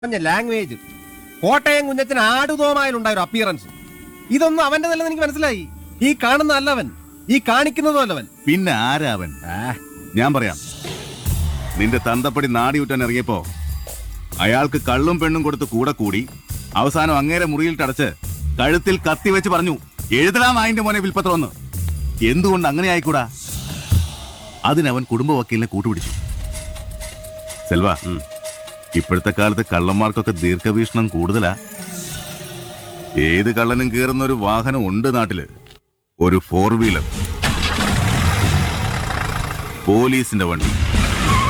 പറഞ്ഞ ലാംഗ്വേജ് കോട്ടയം കുഞ്ഞച്ചന് ആടുതോമായാലുണ്ടായ ഒരു അപ്പിയറൻസ് ഇതൊന്നും അവന്റെ നല്ലത് എനിക്ക് മനസ്സിലായി ഈ കാണുന്ന അല്ലവൻ ഈ കാണിക്കുന്നതും അല്ലവൻ പിന്നെ ആരാവൻ ഞാൻ പറയാം നിന്റെ തന്തപ്പടി നാടിയുറ്റാൻ ഇറങ്ങിയപ്പോ അയാൾക്ക് കള്ളും പെണ്ണും കൊടുത്ത് കൂടെ കൂടി അവസാനം അങ്ങേരെ മുറിയിൽ ടടച്ച് കഴുത്തിൽ കത്തി വെച്ച് പറഞ്ഞു എഴുതലാം അതിന്റെ മോനെ വിൽപ്പത്രമെന്ന് എന്തുകൊണ്ട് അങ്ങനെ ആയിക്കൂടാ അതിനവൻ കുടുംബ വക്കീലിനെ കൂട്ടുപിടിച്ചു സെൽവ ഇപ്പോഴത്തെ കാലത്ത് കള്ളന്മാർക്കൊക്കെ ദീർഘവീക്ഷണം കൂടുതലാ ഏത് കള്ളനും കയറുന്ന ഒരു വാഹനം ഉണ്ട് നാട്ടില് ഒരു ഫോർ വീലർ പോലീസിന്റെ വണ്ടി